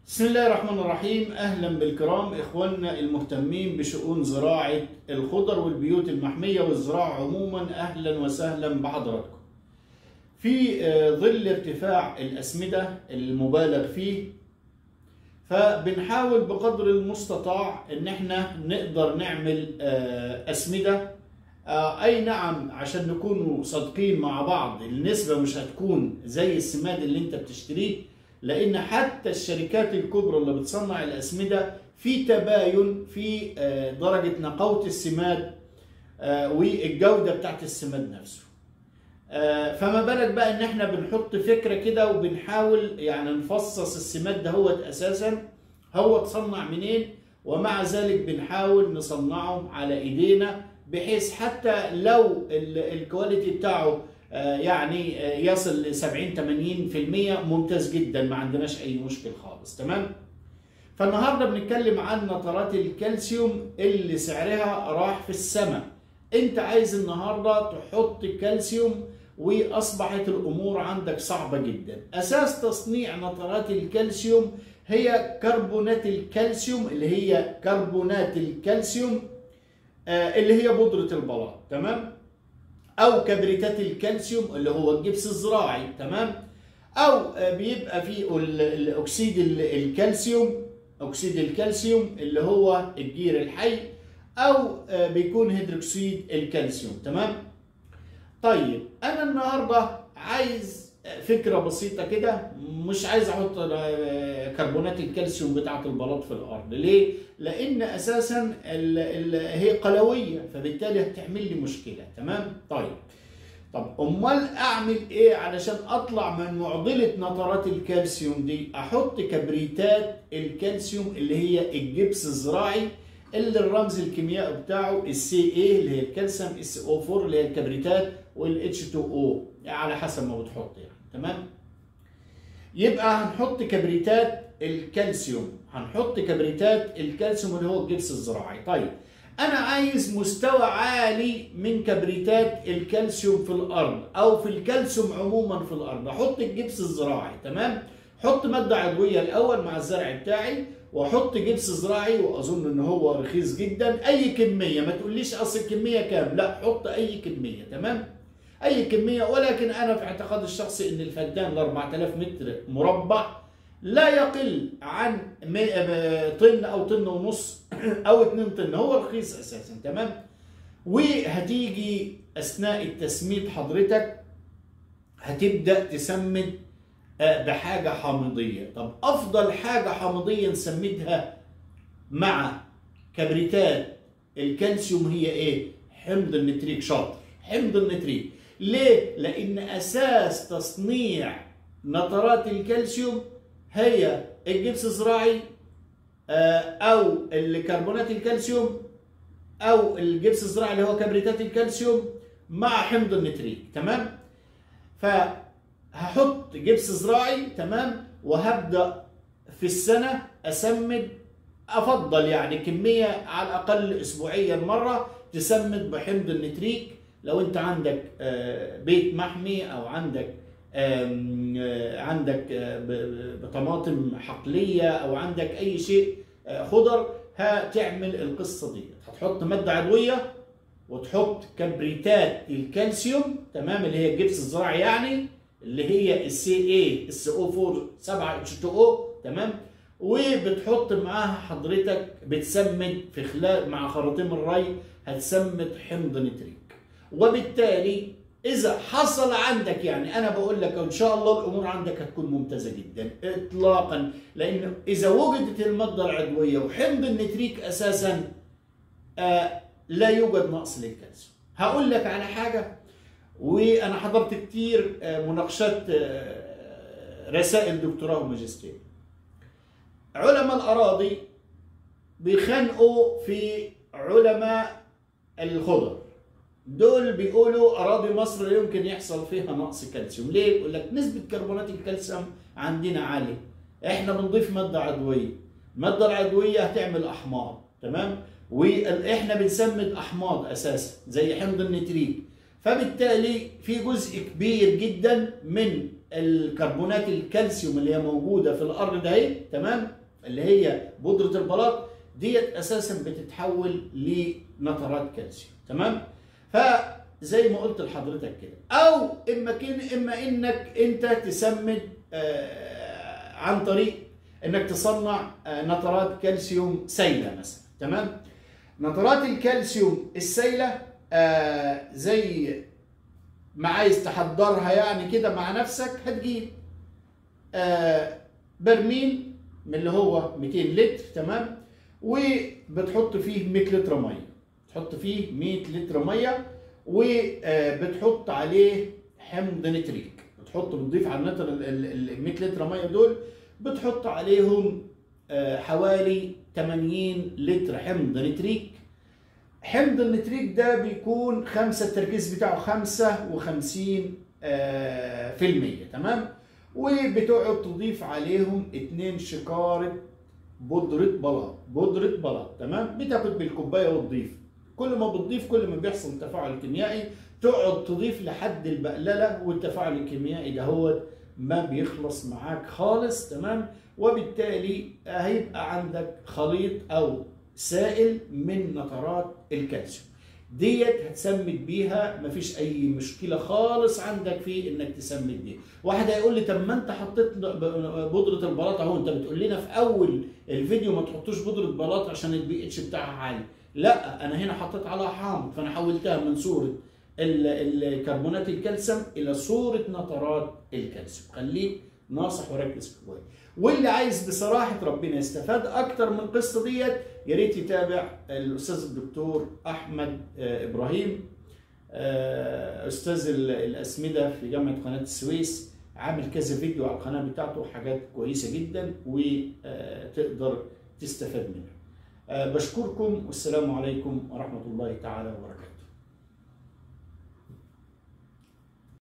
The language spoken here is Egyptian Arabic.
بسم الله الرحمن الرحيم اهلا بالكرام اخواننا المهتمين بشؤون زراعه الخضر والبيوت المحميه والزراعه عموما اهلا وسهلا بحضراتكم. في آه، ظل ارتفاع الاسمده المبالغ فيه فبنحاول بقدر المستطاع ان احنا نقدر نعمل آه، اسمده آه، اي نعم عشان نكونوا صادقين مع بعض النسبه مش هتكون زي السماد اللي انت بتشتريه لان حتى الشركات الكبرى اللي بتصنع الاسمده في تباين في آه، درجه نقاوه السماد آه، والجوده بتاعت السماد نفسه آه، فما بالك بقى ان احنا بنحط فكره كده وبنحاول يعني نفصص السماد ده هو اساسا هو اتصنع منين ومع ذلك بنحاول نصنعه على ايدينا بحيث حتى لو ال- الكواليتي بتاعه آه، يعني آه، يصل ل 70 80% ممتاز جدا ما عندناش اي مشكل خالص تمام فالنهارده بنتكلم عن نترات الكالسيوم اللي سعرها راح في السماء انت عايز النهارده تحط كالسيوم واصبحت الامور عندك صعبه جدا اساس تصنيع نترات الكالسيوم هي كربونات الكالسيوم اللي هي كربونات الكالسيوم آه، اللي هي بودره البلاط تمام او كبريتات الكالسيوم اللي هو الجبس الزراعي تمام او آه، بيبقى فيه ال- الاكسيد ال- الكالسيوم اكسيد الكالسيوم اللي هو الجير الحي او آه، بيكون هيدروكسيد الكالسيوم تمام طيب انا النهارده عايز فكره بسيطه كده مش عايز احط آه، كربونات الكالسيوم بتاعه البلاط في الارض ليه لان اساسا ال ال هي قلويه فبالتالي هتعمل لي مشكله تمام طيب طب امال اعمل ايه علشان اطلع من معضله نترات الكالسيوم دي احط كبريتات الكالسيوم اللي هي الجبس الزراعي اللي الرمز الكيميائي بتاعه السي اي اللي هي الكالسيوم اس او 4 اللي هي الكبريتات والاتش 2 او على حسب ما بتحط يعني تمام يبقى هنحط كبريتات الكالسيوم هنحط كبريتات الكالسيوم اللي هو الجبس الزراعي طيب انا عايز مستوى عالي من كبريتات الكالسيوم في الارض او في الكالسيوم عموما في الارض احط الجبس الزراعي تمام حط ماده عضويه الاول مع الزرع بتاعي واحط جبس زراعي واظن ان هو رخيص جدا اي كميه ما تقوليش اصل الكميه كام لا حط اي كميه تمام اي كميه ولكن انا في اعتقادي الشخصي ان الفدان ل 4000 متر مربع لا يقل عن م- آه، طن او طن ونص او 2 طن هو رخيص اساسا تمام وهتيجي اثناء التسميد حضرتك هتبدا تسمد آه، بحاجه حامضيه طب افضل حاجه حامضيه نسمدها مع كبريتات الكالسيوم هي ايه حمض النتريك شاطر حمض النتريك ليه لان اساس تصنيع نترات الكالسيوم هي الجبس الزراعي آه، او الكربونات الكالسيوم او الجبس الزراعي اللي هو كبريتات الكالسيوم مع حمض النتريك تمام فهحط جبس زراعي تمام وهبدا في السنه اسمد افضل يعني كميه على الاقل اسبوعيا مره تسمد بحمض النتريك لو انت عندك آه، بيت محمي او عندك آم، آه، عندك آه، ب- ب- بطماطم حقليه او عندك اي شيء آه، خضر هتعمل القصه دي هتحط ماده عضويه وتحط كبريتات الكالسيوم تمام اللي هي الجبس الزراعي يعني اللي هي السي اي اس او 4 7 اتش 2 او تمام وبتحط معاها حضرتك بتسمد في خلال مع خراطيم الري هتسمد حمض نتريك وبالتالي اذا حصل عندك يعني انا بقول لك ان شاء الله الامور عندك هتكون ممتازه جدا اطلاقا لان اذا وجدت الماده العضويه وحمض النتريك اساسا آه لا يوجد نقص للكالسيوم هقول لك على حاجه وانا حضرت كتير آه مناقشات آه رسائل دكتوراه وماجستير علماء الاراضي بيخانقوا في علماء الخضر دول بيقولوا اراضي مصر لا يمكن يحصل فيها نقص كالسيوم ليه يقول لك نسبه كربونات الكالسيوم عندنا عاليه احنا بنضيف ماده عضويه الماده العضويه هتعمل احماض تمام واحنا بنسمد احماض اساسا زي حمض النتريك فبالتالي في جزء كبير جدا من الكربونات الكالسيوم اللي هي موجوده في الارض ده اهي تمام اللي هي بودره البلاط ديت اساسا بتتحول لنترات كالسيوم تمام فزي ما قلت لحضرتك كده او اما كان اما انك انت تسمد آه عن طريق انك تصنع آه نترات كالسيوم سائله مثلا تمام نترات الكالسيوم السائله آه زي ما عايز تحضرها يعني كده مع نفسك هتجيب آه برميل من اللي هو 200 لتر تمام وبتحط فيه 100 لتر ميه تحط فيه 100 لتر ميه وبتحط عليه حمض نتريك بتحط بتضيف على النتر ال 100 لتر ميه دول بتحط عليهم آه حوالي 80 لتر حمض نتريك حمض النتريك ده بيكون خمسة التركيز بتاعه خمسة وخمسين آه في المية تمام وبتقعد تضيف عليهم اتنين شكارة بودرة بلاط بودرة بلاط تمام بتاخد بالكوباية وتضيف كل ما بتضيف كل ما بيحصل تفاعل كيميائي تقعد تضيف لحد البقللة والتفاعل الكيميائي ده هو ما بيخلص معاك خالص تمام وبالتالي هيبقى عندك خليط او سائل من نترات الكالسيوم ديت هتسمد بيها مفيش اي مشكله خالص عندك في انك تسمد بيها واحد هيقول لي طب ما انت حطيت بودره البلاط اهو انت بتقول لنا في اول الفيديو ما تحطوش بودره بلاط عشان البي اتش بتاعها عالي لا انا هنا حطيت عليها حامض فانا حولتها من صوره الكربونات الكالسيوم الى صوره نترات الكالسيوم خليك ناصح وركز في الكويس واللي عايز بصراحه ربنا يستفاد اكتر من القصه ديت يا ريت يتابع الاستاذ الدكتور احمد ابراهيم استاذ الاسمده في جامعه قناه السويس عامل كذا فيديو على القناه بتاعته حاجات كويسه جدا وتقدر تستفاد منها بشكركم والسلام عليكم ورحمه الله تعالى وبركاته